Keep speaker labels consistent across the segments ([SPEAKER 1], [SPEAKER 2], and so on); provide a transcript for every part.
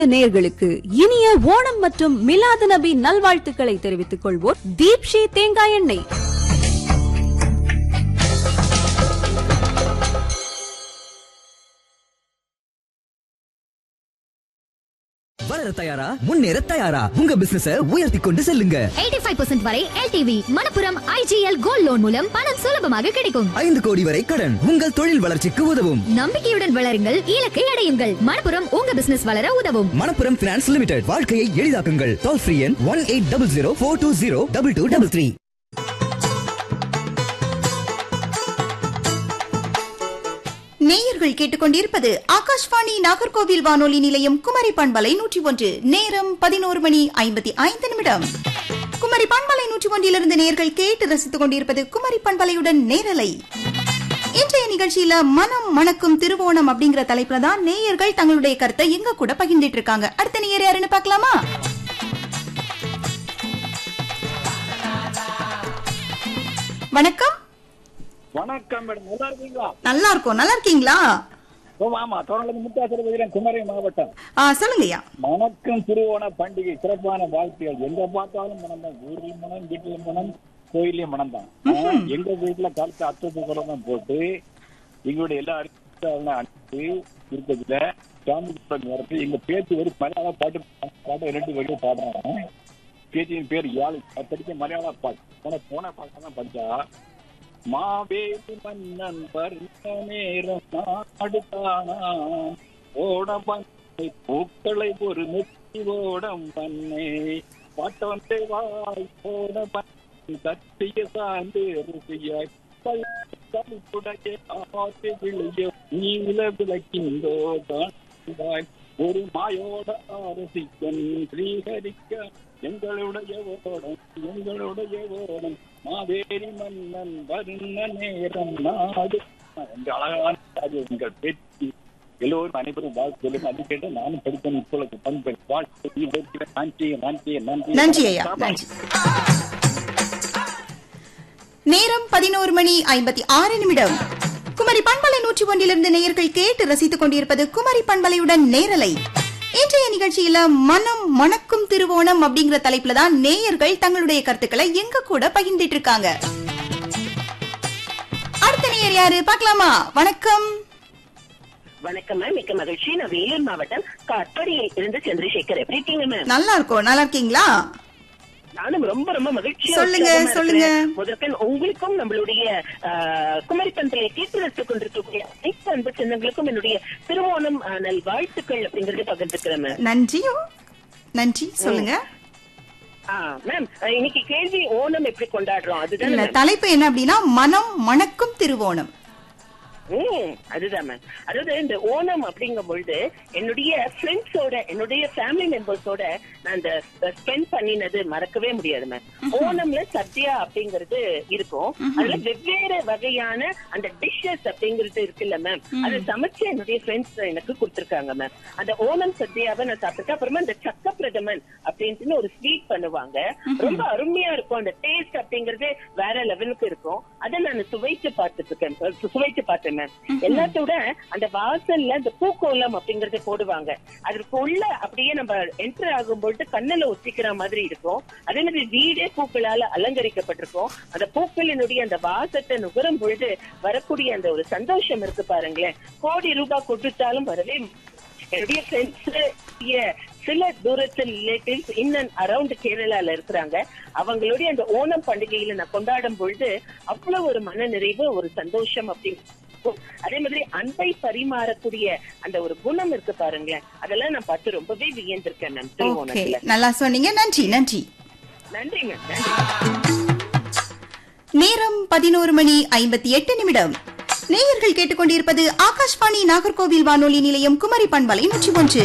[SPEAKER 1] நேயர்களுக்கு இனிய ஓணம் மற்றும் மிலாது நபி நல்வாழ்த்துக்களை தெரிவித்துக் கொள்வோர் தீப்ஷி தேங்காய் எண்ணெய்
[SPEAKER 2] வளர தயாரா முன்னேற தயாரா உங்க பிசினஸ உயர்த்தி கொண்டு செல்லுங்க
[SPEAKER 3] 85% வரை LTV Manappuram IGL gold loan மூலம் பணம் சுலபமாக கிடைக்கும்
[SPEAKER 2] ஐந்து கோடி வரை கடன் உங்கள் தொழில் வளர்ச்சிக்கு உதவும்
[SPEAKER 3] நம்பிக்கையுடன் வளருங்கள் இலக்கை அடையுங்கள் மணப்புரம் உங்க பிசினஸ் வளர உதவும்
[SPEAKER 2] மணப்புரம் பினான்ஸ் லிமிடெட் வாழ்க்கையை எளிதாக்குங்கள் டோல் ஃப்ரீ எண் one eight double zero four two zero double two double three
[SPEAKER 4] நேயர்கள் கேட்டுக்கொண்டிருப்பது ஆகாஷ்வாணி நாகர்கோவில் வானொலி நிலையம் குமரி பண்பலை நூற்றி ஒன்று நேரம் பதினோரு மணி ஐம்பத்தி ஐந்து நிமிடம் குமரி பண்பலை நூற்றி ஒன்றிலிருந்து நேயர்கள் கேட்டு ரசித்துக் கொண்டிருப்பது குமரி பண்பலையுடன் நேரலை இன்றைய நிகழ்ச்சியில மனம் மணக்கும் திருவோணம் அப்படிங்கிற தலைப்புல தான் நேயர்கள் தங்களுடைய கருத்தை எங்க கூட பகிர்ந்துட்டு இருக்காங்க அடுத்த நேயர் யாருன்னு பார்க்கலாமா வணக்கம்
[SPEAKER 5] வணக்கம் மேடம் நல்லா இருக்கீங்களா
[SPEAKER 4] நல்லா இருக்கோம் நல்லா இருக்கீங்களா
[SPEAKER 5] ஓ ஆமா தொடர்ந்து முத்தாசர் பதிலம் குமரி மாவட்டம்
[SPEAKER 4] ஆ சொல்லுங்கய்யா
[SPEAKER 5] வணக்கம் திருவோண பண்டிகை சிறப்பான வாழ்த்துகள் எங்க பார்த்தாலும் மனம் தான் ஊர்லயும் மனம் வீட்டிலும் மனம் கோயிலையும் மனம் தான் ஆனா, எங்க வீட்டுல காலத்து அத்தத்து குளம் போட்டு எங்களுடைய எல்லா அறிவிப்புகளும் அனுப்பி இருக்கிறதுல சாமி கும்பிட நேரத்தில் எங்க பேச்சு ஒரு மலையாள பாட்டு பாட்டு ரெண்டு வழியை பாடுறாங்க பேச்சியின் பேர் யாழ் அது படிச்ச மலையாள பாட்டு போன போன பாட்டு தான் படிச்சா மாவேலி மன்னன் வர்ண நேரம் நாடுதானா ஓடம் பண்ணை பூக்களை ஒரு நெத்தி ஓடம் பண்ணே பாட்டொன்றை வாய் ஓட பண்ணி தட்டிய சார்ந்து ருசியாய் கல்புடைய ஆசை விளைய நீல விளக்கின்றோ தான் ஒரு மாயோட அரசிக்கன் ஸ்ரீஹரிக்க எங்களுடைய ஓடம் எங்களுடைய ஓடம் மாவேரி மன்னன் வருண நேரம் நாடு என்ற அழகான காரியங்கள் பேச்சு எல்லோரும் அனைவரும் வாழ்க்கையிலும் அது கேட்டு நானும் படித்தேன் இப்பொழுது பண்பு வாழ்க்கை நன்றி நன்றி நன்றி
[SPEAKER 4] நன்றி ஐயா நன்றி நேரம் பதினோரு மணி ஐம்பத்தி ஆறு நிமிடம் குமரி பண்பலை நூற்றி ஒன்றிலிருந்து நேயர்கள் கேட்டு ரசித்துக் கொண்டிருப்பது குமரி பண்பலையுடன் நேரலை இன்றைய நிகழ்ச்சியில மனம் மணக்கும் திருவோணம் அப்படிங்கிற தலைப்புல தான் நேயர்கள் தங்களுடைய கருத்துக்களை எங்க கூட பகிர்ந்துட்டு இருக்காங்க அடுத்த நேயர் யாரு பார்க்கலாமா வணக்கம்
[SPEAKER 6] வணக்கம் மேம் மிக்க மகிழ்ச்சி நான் வேலூர் மாவட்டம் காட்பாடியில் இருந்து சந்திரசேகர் எப்படி இருக்கீங்க மேம்
[SPEAKER 4] நல்லா இருக்கோம் நல்லா இருக்கீங்களா
[SPEAKER 6] நானும் ரொம்ப ரொம்ப மகிழ்ச்சியா
[SPEAKER 4] சொல்லுங்க,
[SPEAKER 6] உற்சாகமா
[SPEAKER 4] சொல்லுங்க.
[SPEAKER 6] இருக்கிறேன். முதற்கண் உங்களுக்கும் நம்மளுடைய ஆஹ், குமரி பந்தலை கேட்டு ரசித்துக் கொண்டிருக்கக்கூடிய அனைத்து அன்பு சின்னங்களுக்கும் என்னுடைய திருவோணம் ஆஹ், நல் வாழ்த்துக்கள் அப்படிங்கறது பகிர்ந்துக்கிறேன் மேம்
[SPEAKER 4] நன்றியும் நன்றி சொல்லுங்க
[SPEAKER 6] ஆ, மேம் ஆஹ், இன்னைக்கு கேள்வி ஓணம் எப்படி கொண்டாடுறோம் அதுதான்
[SPEAKER 4] இல்ல தலைப்பு என்ன அப்படின்னா மனம் மணக்கும் திருவோணம்
[SPEAKER 6] ம், அதுதான் மேம் அதாவது இந்த ஓணம் அப்படிங்கும் பொழுது என்னுடைய ஃப்ரெண்ட்ஸோட என்னுடைய ஃபேமிலி மெம்பர்ஸோட நான் இந்த ஸ்பெண்ட் பண்ணினது மறக்கவே முடியாது மேம் ஓணம்ல சத்யா அப்படிங்கிறது இருக்கும் அதுல வெவ்வேறு வகையான அந்த டிஷ்ஷஸ் அப்படிங்கிறது இருக்குல்ல மேம் அதை சமைச்சு என்னுடைய ஃப்ரெண்ட்ஸ் எனக்கு கொடுத்திருக்காங்க மேம் அந்த ஓணம் சத்யாவை நான் சாப்பிட்டுருக்கேன் அப்புறமா இந்த சக்க பிரதமன் அப்படின்ட்டு ஒரு ஸ்வீட் பண்ணுவாங்க ரொம்ப அருமையா இருக்கும் அந்த டேஸ்ட் அப்படிங்கறது வேற லெவலுக்கு இருக்கும் அதை நான் சுவைச்சு பார்த்துட்டு இருக்கேன் அஹ் சுவைச்சு பார்த்தேன் மேம் எல்லாத்தோட அந்த வாசல்ல இந்த பூக்கோலம் அப்படிங்கறது போடுவாங்க அதற்கு உள்ள அப்படியே நம்ம என்டர் ஆகும்பொழுது கண்ணுல ஒத்திக்கிற மாதிரி இருக்கும் அதே மாதிரி வீடே பூக்களால அலங்கரிக்கப்பட்டிருக்கும் அந்த பூக்களினுடைய அந்த வாசத்தை நுகரும் பொழுது வரக்கூடிய அந்த ஒரு சந்தோஷம் இருக்கு பாருங்களேன் கோடி ரூபாய் கொடுத்தாலும் வரவே என்னுடைய ஃப்ரெண்ட்ஸ் சில தூரத்து ரிலேட்டிவ்ஸ் இன் அண்ட் அரௌண்ட் கேரளால இருக்கிறாங்க அவங்களுடைய அந்த ஓணம் பண்டிகையில நான் கொண்டாடும் பொழுது அவ்வளவு ஒரு மன நிறைவு ஒரு சந்தோஷம் அப்படின்னு அதே மாதிரி அன்பை பரிமாறக்கூடிய அந்த ஒரு குணம் இருக்கு பாருங்களேன் அதெல்லாம் நான் பார்த்து ரொம்பவே வியந்திருக்கேன் மேம்
[SPEAKER 4] ஓகே
[SPEAKER 6] திருவோணத்துல
[SPEAKER 4] நல்லா சொன்னீங்க நன்றி நன்றி
[SPEAKER 6] நன்றி மேம் நன்றி
[SPEAKER 4] நேரம் பதினோரு மணி ஐம்பத்தி எட்டு நிமிடம் நேயர்கள் கேட்டுக்கொண்டிருப்பது ஆகாஷ்வாணி நாகர்கோவில் வானொலி நிலையம் குமரி பண்பலை நூற்றி ஒன்று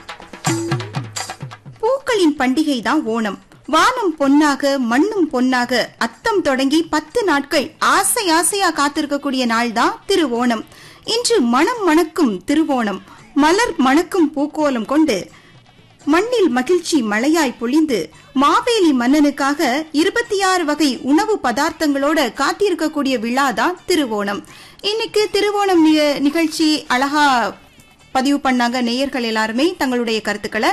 [SPEAKER 4] பூக்களின் பண்டிகை தான் ஓணம் வானம் பொன்னாக மண்ணும் பொன்னாக அத்தம் தொடங்கி பத்து நாட்கள் ஆசை ஆசையா காத்திருக்கக்கூடிய நாள் தான் திருவோணம் இன்று மனம் மணக்கும் திருவோணம் மலர் மணக்கும் பூக்கோலம் கொண்டு மண்ணில் மகிழ்ச்சி மழையாய் பொழிந்து மாவேலி மன்னனுக்காக இருபத்தி ஆறு வகை உணவு பதார்த்தங்களோட காத்திருக்கக்கூடிய விழா தான் திருவோணம் இன்னைக்கு திருவோணம் நி- நிகழ்ச்சி அழகா பதிவு பண்ணாங்க நேயர்கள் எல்லாருமே தங்களுடைய கருத்துக்களை